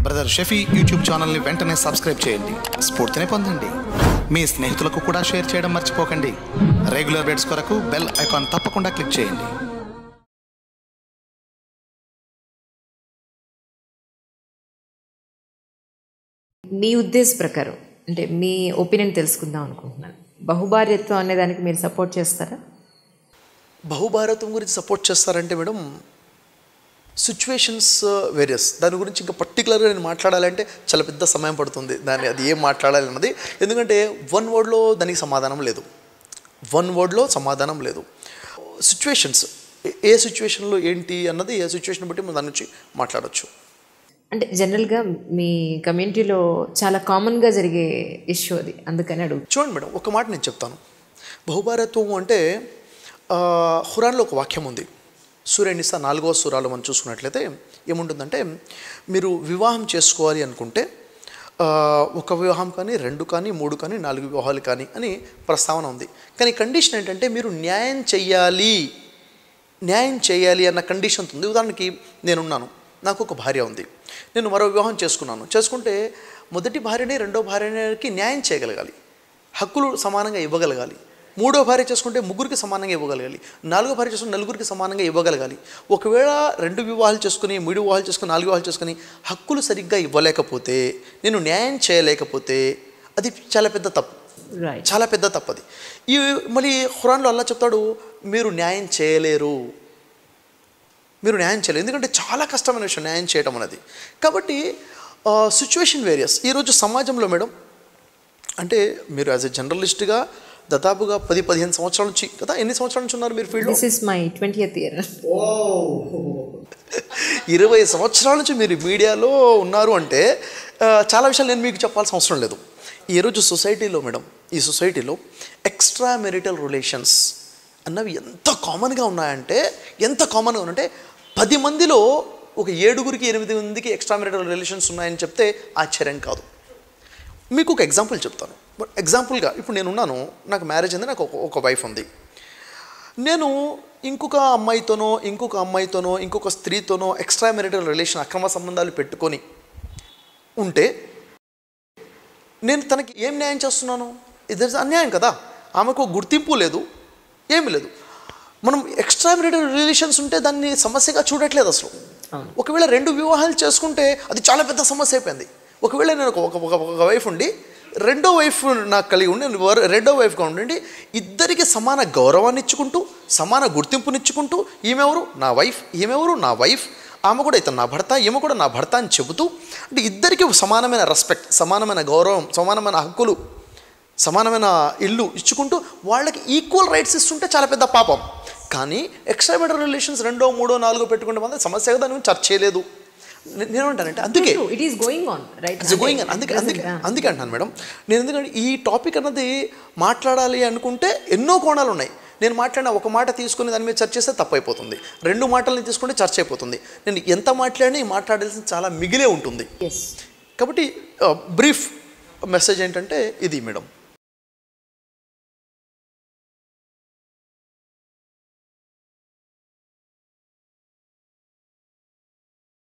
brother Shafi YouTube ఛానల్ని వెంటనే subscribe చేయండి స్ఫూర్తిని పొందండి మీ స్నేహితులకు కూడా షేర్ చేయడం మర్చిపోకండి రెగ్యులర్ బెడ్స్ కొరకు బెల్ ఐకాన్ తప్పకుండా క్లిక్ చేయండి మీ ఉద్దేశ ప్రకారం అంటే మీ ఒపీనియన్ తెలుసుకుందాం అనుకుంటున్నాను బహుభార్యత్వం అనే దానికి మీరు సపోర్ట్ చేస్తారా బహుభారతం గురించి సపోర్ట్ చేస్తారంటే మేడం సిచ్యువేషన్స్ వేరియస్ దాని గురించి ఇంకా పర్టికులర్గా నేను మాట్లాడాలంటే చాలా పెద్ద సమయం పడుతుంది దాన్ని అది ఏం మాట్లాడాలి అన్నది ఎందుకంటే వన్ వర్డ్లో దానికి సమాధానం లేదు వన్ వర్డ్లో సమాధానం లేదు సిచ్యువేషన్స్ ఏ సిచ్యువేషన్లో ఏంటి అన్నది ఏ సిచ్యువేషన్ బట్టి మనం దాని నుంచి మాట్లాడవచ్చు అంటే జనరల్గా మీ కమ్యూనిటీలో చాలా కామన్గా జరిగే ఇష్యూ అది అందుకని అడుగు చూడండి మేడం ఒక మాట నేను చెప్తాను బహుభారత్వం అంటే ఆ, ఖురాన్లో ఒక వాక్యం ఉంది సూర్యనిస్తా నాలుగవ సూరాలు మనం చూసుకున్నట్లయితే ఏముంటుందంటే మీరు వివాహం చేసుకోవాలి అనుకుంటే ఆ, ఒక వివాహం కానీ రెండు కానీ మూడు కానీ నాలుగు వివాహాలు కానీ అని ప్రస్తావన ఉంది కానీ కండిషన్ ఏంటంటే మీరు న్యాయం చెయ్యాలి న్యాయం చేయాలి అన్న కండిషన్ ఉంది ఉదాహరణకి నేనున్నాను నాకు ఒక భార్య ఉంది నేను మరో వివాహం చేసుకున్నాను చేసుకుంటే మొదటి భార్యని రెండో భార్యకి న్యాయం చేయగలగాలి హక్కులు సమానంగా ఇవ్వగలగాలి మూడో భార్య చేసుకుంటే ముగ్గురికి సమానంగా ఇవ్వగలగాలి నాలుగో భార్య చేసుకుంటే నలుగురికి సమానంగా ఇవ్వగలగాలి ఒకవేళ రెండు వివాహాలు చేసుకుని మూడు వివాహాలు చేసుకుని నాలుగు వివాహాలు చేసుకుని హక్కులు సరిగ్గా ఇవ్వలేకపోతే నేను న్యాయం చేయలేకపోతే అది చాలా పెద్ద తప్పు రైట్ చాలా పెద్ద తప్పది ఈ మళ్ళీ ఖురాన్లో అల్లా చెప్తాడు మీరు న్యాయం చేయలేరు మీరు న్యాయం చేయలేరు ఎందుకంటే చాలా కష్టమైన విషయం న్యాయం చేయడం అనేది కాబట్టి సిచ్యువేషన్ వేరియస్ ఈరోజు సమాజంలో మేడం అంటే మీరు యాజ్ ఎ జర్నలిస్ట్గా దాదాపుగా పది పదిహేను సంవత్సరాల నుంచి కదా ఎన్ని సంవత్సరాల నుంచి ఉన్నారు మీరు ఫీల్డ్లో this is my twenty year ఇరవై సంవత్సరాల నుంచి మీరు మీడియాలో ఉన్నారు అంటే ఆ, చాలా విషయాలు నేను మీకు చెప్పాల్సిన అవసరం లేదు ఈరోజు సొసైటీలో మేడం ఈ సొసైటీలో ఎక్స్ట్రా మెరిటల్ రిలేషన్స్ అన్నవి ఎంత కామన్గా ఉన్నాయంటే ఎంత కామన్గా ఉన్నాయంటే పది మందిలో ఒక ఏడుగురికి ఎనిమిది మందికి ఎక్స్ట్రా మెరిటల్ రిలేషన్స్ ఉన్నాయని చెప్తే ఆశ్చర్యం కాదు మీకు ఒక ఎగ్జాంపుల్ చెప్తాను బట్ ఎగ్జాంపుల్గా ఇప్పుడు నేను ఉన్నాను నాకు మ్యారేజ్ అయింది నాకు ఒక ఒక వైఫ్ ఉంది నేను ఇంకొక అమ్మాయితోనో ఇంకొక అమ్మాయితోనో ఇంకొక స్త్రీతోనో ఎక్స్ట్రా మెరిటల్ రిలేషన్ అక్రమ సంబంధాలు పెట్టుకొని ఉంటే నేను తనకి ఏం న్యాయం చేస్తున్నాను ఇది అన్యాయం కదా ఆమెకు ఒక గుర్తింపు లేదు ఏమీ లేదు మనం ఎక్స్ట్రా మెరిటల్ రిలేషన్స్ ఉంటే దాన్ని సమస్యగా చూడట్లేదు అసలు ఒకవేళ రెండు వివాహాలు చేసుకుంటే అది చాలా పెద్ద సమస్య అయిపోయింది ఒకవేళ నేను ఒక ఒక ఒక- ఒక వైఫ్ ఉండి రెండో వైఫ్ నాకు కలిగి ఉండి నేను వర- రెండో వైఫ్గా ఉండండి ఇద్దరికి సమాన గౌరవాన్ని ఇచ్చుకుంటూ సమాన గుర్తింపునిచ్చుకుంటూ ఈమెవరు నా వైఫ్ ఈమెవరు నా వైఫ్ ఆమె కూడా ఇతను నా భర్త ఈమె కూడా నా భర్త అని చెబుతూ అంటే ఇద్దరికి సమానమైన రెస్పెక్ట్ సమానమైన గౌరవం సమానమైన హక్కులు సమానమైన ఇల్లు ఇచ్చుకుంటూ వాళ్ళకి ఈక్వల్ రైట్స్ ఇస్తుంటే చాలా పెద్ద పాపం కానీ ఎక్స్ట్రా మెటర్ రిలేషన్స్ రెండో మూడో నాలుగో పెట్టుకుంటే మాత్రం సమస్య కదా దాని గురించి చర్చ చేయలేదు నే- నేనేమంటానంటే అందుకే it is going on right it's going అందుకే అందుకే అందుకే అంటాను మేడం నేను ఎందుకంటే ఈ టాపిక్ అన్నది మాట్లాడాలి అనుకుంటే ఎన్నో కోణాలు ఉన్నాయి నేను మాట్లాడిన ఒక మాట తీసుకుని దాని మీద చర్చ చేస్తే తప్పు అయిపోతుంది రెండు మాటలని తీసుకుంటే చర్చ అయిపోతుంది నేను ఎంత మాట్లాడినా ఈ మాట్లాడాల్సింది చాలా మిగిలే ఉంటుంది ఎస్ కాబట్టి బ్రీఫ్ మెసేజ్ ఏంటంటే ఇది మేడం